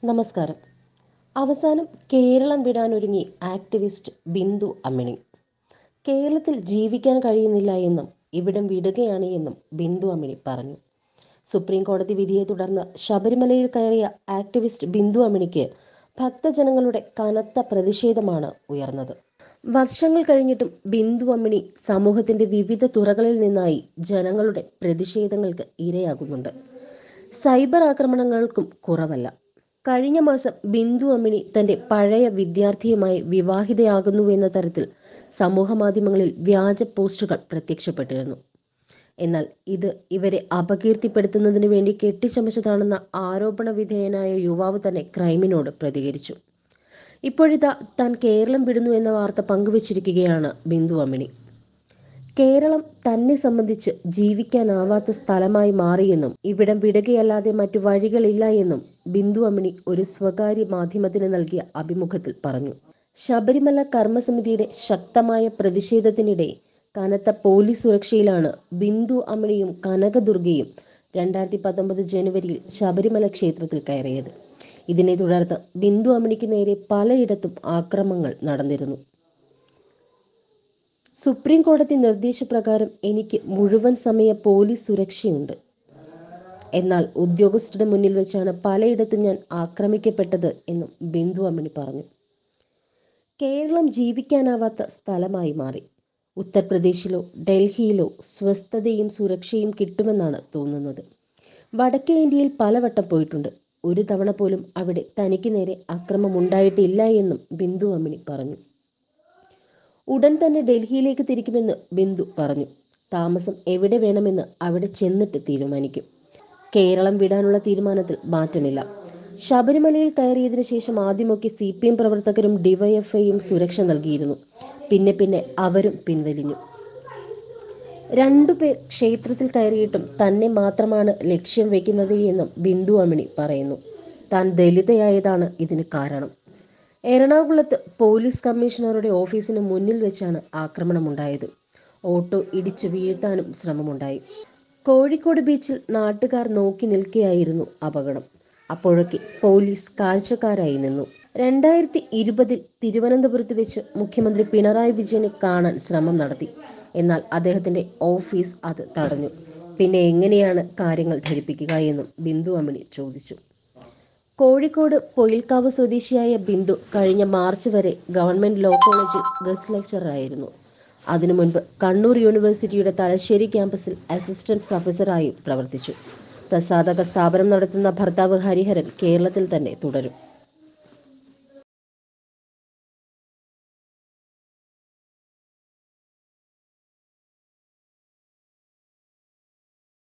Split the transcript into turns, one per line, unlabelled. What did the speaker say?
നമസ്കാരം അവസാനം കേരളം വിടാനൊരുങ്ങി ആക്ടിവിസ്റ്റ് ബിന്ദു അമ്മിണി കേരളത്തിൽ ജീവിക്കാൻ കഴിയുന്നില്ല എന്നും ഇവിടം വിടുകയാണ് എന്നും ബിന്ദു അമ്മിണി പറഞ്ഞു സുപ്രീം കോടതി വിധിയെ തുടർന്ന് ശബരിമലയിൽ കയറിയ ആക്ടിവിസ്റ്റ് ബിന്ദു അമ്മിണിക്ക് ഭക്തജനങ്ങളുടെ കനത്ത പ്രതിഷേധമാണ് ഉയർന്നത് വർഷങ്ങൾ കഴിഞ്ഞിട്ടും ബിന്ദു അമ്മിണി സമൂഹത്തിന്റെ വിവിധ തുറകളിൽ നിന്നായി ജനങ്ങളുടെ പ്രതിഷേധങ്ങൾക്ക് ഇരയാകുന്നുണ്ട് സൈബർ ആക്രമണങ്ങൾക്കും കുറവല്ല കഴിഞ്ഞ മാസം ബിന്ദു അമ്മിണി തന്റെ പഴയ വിദ്യാർത്ഥിയുമായി വിവാഹിതയാകുന്നുവെന്ന തരത്തിൽ സമൂഹ മാധ്യമങ്ങളിൽ വ്യാജ പോസ്റ്റുകൾ പ്രത്യക്ഷപ്പെട്ടിരുന്നു എന്നാൽ ഇത് ഇവരെ അപകീർത്തിപ്പെടുത്തുന്നതിന് വേണ്ടി കെട്ടിച്ചമച്ചതാണെന്ന ആരോപണ വിധേയനായ യുവാവ് തന്നെ ക്രൈമിനോട് പ്രതികരിച്ചു ഇപ്പോഴിതാ താൻ കേരളം വിടുന്നു എന്ന വാർത്ത പങ്കുവച്ചിരിക്കുകയാണ് ബിന്ദു അമ്മിണി കേരളം തന്നെ സംബന്ധിച്ച് ജീവിക്കാനാവാത്ത സ്ഥലമായി മാറിയെന്നും ഇവിടം വിടുകയല്ലാതെ മറ്റു വഴികളില്ല എന്നും ബിന്ദു അമ്മിണി ഒരു സ്വകാര്യ മാധ്യമത്തിന് നൽകിയ അഭിമുഖത്തിൽ പറഞ്ഞു ശബരിമല കർമ്മസമിതിയുടെ ശക്തമായ പ്രതിഷേധത്തിനിടെ കനത്ത പോലീസ് സുരക്ഷയിലാണ് ബിന്ദു അമ്മിണിയും കനകദുർഗയും രണ്ടായിരത്തി പത്തൊമ്പത് ജനുവരിയിൽ ശബരിമല ക്ഷേത്രത്തിൽ കയറിയത് ഇതിനെ തുടർന്ന് ബിന്ദു അമ്മിണിക്ക് നേരെ പലയിടത്തും ആക്രമങ്ങൾ നടന്നിരുന്നു സുപ്രീം കോടതി നിർദ്ദേശപ്രകാരം എനിക്ക് മുഴുവൻ സമയ പോലീസ് സുരക്ഷയുണ്ട് എന്നാൽ ഉദ്യോഗസ്ഥരുടെ മുന്നിൽ വെച്ചാണ് പലയിടത്തും ഞാൻ ആക്രമിക്കപ്പെട്ടത് എന്നും ബിന്ദു അമ്മിണി പറഞ്ഞു കേരളം ജീവിക്കാനാവാത്ത സ്ഥലമായി മാറി ഉത്തർപ്രദേശിലോ ഡൽഹിയിലോ സ്വസ്ഥതയും സുരക്ഷയും കിട്ടുമെന്നാണ് തോന്നുന്നത് വടക്കേ ഇന്ത്യയിൽ പലവട്ടം പോയിട്ടുണ്ട് ഒരു തവണ പോലും അവിടെ തനിക്ക് നേരെ അക്രമം ഉണ്ടായിട്ടില്ല എന്നും ബിന്ദു അമ്മിണി പറഞ്ഞു ഉടൻ തന്നെ ഡൽഹിയിലേക്ക് തിരിക്കുമെന്ന് ബിന്ദു പറഞ്ഞു താമസം എവിടെ വേണമെന്ന് അവിടെ ചെന്നിട്ട് തീരുമാനിക്കും കേരളം വിടാനുള്ള തീരുമാനത്തിൽ മാറ്റമില്ല ശബരിമലയിൽ കയറിയതിനു ശേഷം ആദ്യമൊക്കെ സി പി എം പ്രവർത്തകരും ഡിവൈഎഫ്ഐയും സുരക്ഷ നൽകിയിരുന്നു പിന്നെ പിന്നെ അവരും പിൻവലിഞ്ഞു രണ്ടുപേർ ക്ഷേത്രത്തിൽ കയറിയിട്ടും തന്നെ മാത്രമാണ് ലക്ഷ്യം വെക്കുന്നത് എന്നും ബിന്ദു അമ്മിണി പറയുന്നു താൻ ദലിതയായതാണ് ഇതിന് കാരണം എറണാകുളത്ത് പോലീസ് കമ്മീഷണറുടെ ഓഫീസിന് മുന്നിൽ വെച്ചാണ് ആക്രമണമുണ്ടായത് ഓട്ടോ ഇടിച്ചു വീഴ്ത്താനും ശ്രമമുണ്ടായി കോഴിക്കോട് ബീച്ചിൽ നാട്ടുകാർ നോക്കി നിൽക്കെയായിരുന്നു അപകടം അപ്പോഴൊക്കെ പോലീസ് കാഴ്ചക്കാരായി നിന്നു രണ്ടായിരത്തി ഇരുപതിൽ തിരുവനന്തപുരത്ത് വെച്ച് മുഖ്യമന്ത്രി പിണറായി വിജയനെ കാണാൻ ശ്രമം നടത്തി എന്നാൽ അദ്ദേഹത്തിന്റെ ഓഫീസ് അത് തടഞ്ഞു പിന്നെ എങ്ങനെയാണ് കാര്യങ്ങൾ ധരിപ്പിക്കുക എന്നും ബിന്ദു അമ്മിണി ചോദിച്ചു കോഴിക്കോട് പൊയിൽക്കാവ് സ്വദേശിയായ ബിന്ദു കഴിഞ്ഞ മാർച്ച് വരെ ഗവൺമെന്റ് ലോ കോളേജിൽ ഗസ്റ്റ് ലെക്ചറായിരുന്നു അതിനു മുൻപ് കണ്ണൂർ യൂണിവേഴ്സിറ്റിയുടെ തലശ്ശേരി ക്യാമ്പസിൽ അസിസ്റ്റന്റ് പ്രൊഫസറായും പ്രവർത്തിച്ചു പ്രസാധക സ്ഥാപനം നടത്തുന്ന ഭർത്താവ് ഹരിഹരൻ കേരളത്തിൽ തന്നെ തുടരും